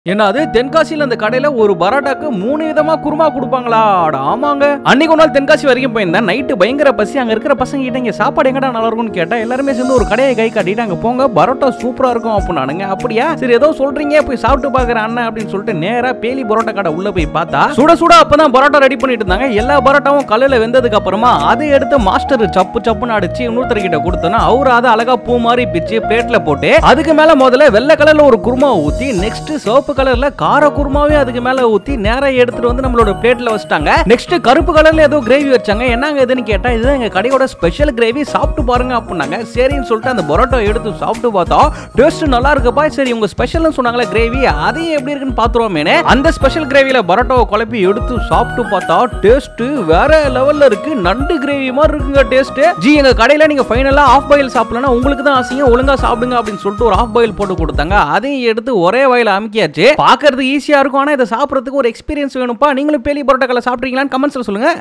என்னது தென்காசியில அந்த கடையில ஒரு பரோட்டாக்கு மூணு விதமா குருமா கொடுப்பாங்களா அட ஆமாங்க அன்னைக்கு ஒரு நாள் தென்காசி வரைக்கும் போயிருந்தேன் நைட்டு பயங்கர பசி அங்க இருக்கிற பசங்க கிட்ட இங்க சாப்பாடு எங்கடா நல்லா இருக்கும்னு கேட்டா எல்லாருமே சேர்ந்து ஒரு கடையை கை காட்டிட்டு அங்க போங்க பரோட்டா சூப்பரா இருக்கும் அப்படின்னானுங்க அப்படியா சரி ஏதோ சொல்றீங்க போய் சாப்பிட்டு பாக்குறேன் அண்ணன் அப்படின்னு சொல்லிட்டு நேரா பேலி பரோட்டா கடை உள்ள போய் பார்த்தா சுட சுட அப்பதான் பரோட்டா ரெடி பண்ணிட்டு இருந்தாங்க எல்லா பரோட்டாவும் கல்லுல வெந்ததுக்கு அப்புறமா அதை எடுத்து மாஸ்டர் சப்பு சப்புன்னு அடிச்சு இன்னொருத்தர் கிட்ட கொடுத்தோன்னா அவரு அதை அழகா பூ மாதிரி பிச்சு பிளேட்ல போட்டு அதுக்கு மேல முதல்ல வெள்ளை கலர்ல ஒரு குருமா ஊத்தி நெக்ஸ்ட் சிவப்பு கலர்ல கார குருமாவே அதுக்கு மேல ஊத்தி நேரா எடுத்துட்டு வந்து நம்மளோட பிளேட்ல வச்சிட்டாங்க நெக்ஸ்ட் கருப்பு கலர்ல ஏதோ கிரேவி வச்சாங்க என்னங்க இதுன்னு கேட்டா இதுதான் எங்க கடையோட ஸ்பெஷல் கிரேவி சாப்பிட்டு பாருங்க அப்படின்னாங்க சரின்னு சொல்லிட்டு அந்த பரோட்டா எடுத்து சாப்பிட்டு பார்த்தா டேஸ்ட் நல்லா இருக்குப்பா சரி உங்க ஸ்பெஷல்னு சொன்னாங்களே கிரேவி அதையும் எப்படி இருக்குன்னு பாத்துருவோமேனு அந்த ஸ்பெஷல் கிரேவில பரோட்டாவை குழப்பி எடுத்து சாப்பிட்டு பார்த்தா டேஸ்ட் வேற லெவல்ல இருக்கு நண்டு கிரேவி மாதிரி இருக்குங்க டேஸ்ட் ஜி எங்க கடையில நீங்க ஃபைனலா ஆஃப் பாயில் சாப்பிடலன்னா உங்களுக்கு தான் ஆசைங்க ஒழுங்கா சாப்பிடுங்க அப்படின்னு சொல்லிட்டு ஒரு ஆஃப் பாயில் போட்டு கொடுத்தாங்க அதையும் எடுத்து ஒரே வாயில அமுக்கியாச்சு பாக்குறது ஈஸியா இருக்கும் ஆனா இதை சாப்பிடறதுக்கு ஒரு எக்ஸ்பீரியன்ஸ் வேணும்ப்பா நீங்களும் பேலி பரோட்டாக்களை சாப்பிட்றீங்களான்னு கமெண்ட்ஸ்ல சொல்லுங்க